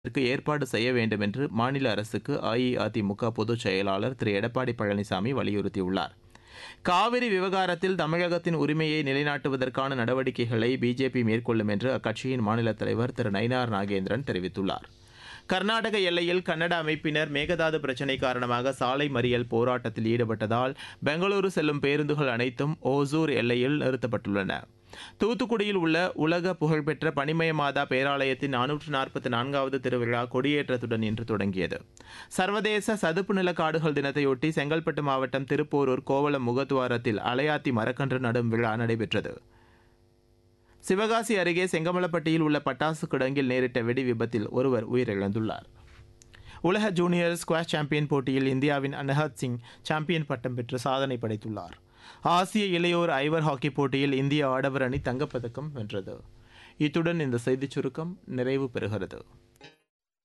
இதற்கு ஏற்பாடு செய்ய வேண்டும் என்று மாநில அரசுக்கு அஇஅதிமுக பொதுச் செயலாளர் திரு எடப்பாடி பழனிசாமி வலியுறுத்தியுள்ளார் காவிரி விவகாரத்தில் தமிழகத்தின் உரிமையை நிலைநாட்டுவதற்கான நடவடிக்கைகளை பிஜேபி மேற்கொள்ளும் என்று அக்கட்சியின் மாநில தலைவர் திரு நயினார் நாகேந்திரன் தெரிவித்துள்ளார் கர்நாடக எல்லையில் கன்னட அமைப்பினர் மேகதாது பிரச்சினை காரணமாக சாலை மறியல் போராட்டத்தில் ஈடுபட்டதால் பெங்களூரு செல்லும் பேருந்துகள் அனைத்தும் ஓசூர் எல்லையில் நிறுத்தப்பட்டுள்ளன தூத்துக்குடியில் உள்ள உலக புகழ்பெற்ற பனிமய மாதா பேராலயத்தின் நானூற்று நாற்பத்தி நான்காவது திருவிழா கொடியேற்றத்துடன் இன்று தொடங்கியது சர்வதேச சதுப்பு நில காடுகள் தினத்தையொட்டி செங்கல்பட்டு மாவட்டம் திருப்போரூர் கோவளம் முகத்துவாரத்தில் அலையாத்தி மரக்கன்று நடும் விழா நடைபெற்றது சிவகாசி அருகே செங்கமலப்பட்டியில் உள்ள பட்டாசு கிடங்கில் நேரிட்ட வெடி விபத்தில் ஒருவர் உயிரிழந்துள்ளார் உலக ஜூனியர் ஸ்குவாஷ் சாம்பியன் போட்டியில் இந்தியாவின் அனஹத் சிங் சாம்பியன் பட்டம் பெற்று சாதனை படைத்துள்ளார் ஆசிய இளையோர் ஐவர் ஹாக்கி போட்டியில் இந்திய ஆடவர் அணி தங்கப்பதக்கம் வென்றது இத்துடன் இந்த செய்திச் சுருக்கம் நிறைவு பெறுகிறது